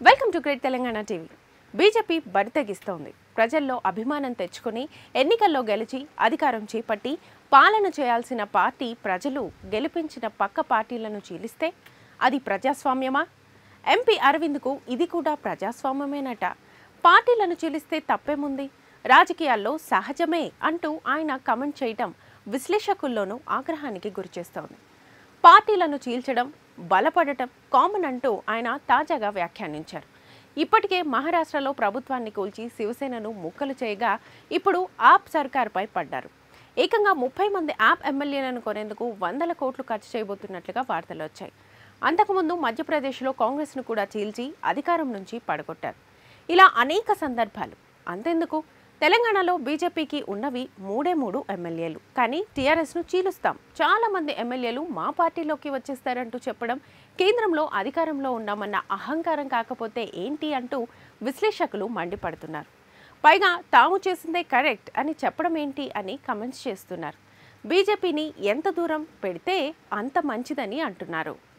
welcome to great Telangana TV BJP బరితెగిస్తోంది ప్రజల్లో అభిమానం తెచ్చుకొని ఎన్నికల్లో గెలిచి అధికారం చేపట్టి పాలన చేయాల్సిన పార్టీ ప్రజలు గెలిపించిన పక్క పార్టీలను చీలిస్తే అది ప్రజాస్వామ్యమా ఎంపీ అరవింద్కు ఇది కూడా ప్రజాస్వామ్యమేనట పార్టీలను చీలిస్తే తప్పేముంది రాజకీయాల్లో సహజమే అంటూ ఆయన కమెంట్ చేయటం విశ్లేషకుల్లోనూ ఆగ్రహానికి గురిచేస్తోంది పార్టీలను చీల్చడం బలపడటం కామన్ అంటూ ఆయన తాజాగా వ్యాఖ్యానించారు ఇప్పటికే మహారాష్ట్రలో ప్రభుత్వాన్ని కూల్చి శివసేనను ముక్కలు చేయగా ఇప్పుడు ఆప్ సర్కార్పై పడ్డారు ఏకంగా ముప్పై మంది యాప్ ఎమ్మెల్యేలను కొనేందుకు వందల కోట్లు ఖర్చు చేయబోతున్నట్లుగా వార్తలు వచ్చాయి అంతకుముందు మధ్యప్రదేశ్లో కాంగ్రెస్ను కూడా చీల్చి అధికారం నుంచి పడగొట్టారు ఇలా అనేక సందర్భాలు అంతెందుకు తెలంగాణలో బీజేపీకి ఉన్నవి మూడే మూడు ఎమ్మెల్యేలు కానీ టీఆర్ఎస్ను చీలుస్తాం చాలా మంది ఎమ్మెల్యేలు మా పార్టీలోకి వచ్చేస్తారంటూ చెప్పడం కేంద్రంలో అధికారంలో ఉన్నామన్న అహంకారం కాకపోతే ఏంటి అంటూ విశ్లేషకులు మండిపడుతున్నారు పైగా తాము చేసిందే కరెక్ట్ అని చెప్పడం ఏంటి అని కమెంట్స్ చేస్తున్నారు బీజేపీని ఎంత దూరం పెడితే అంత మంచిదని అంటున్నారు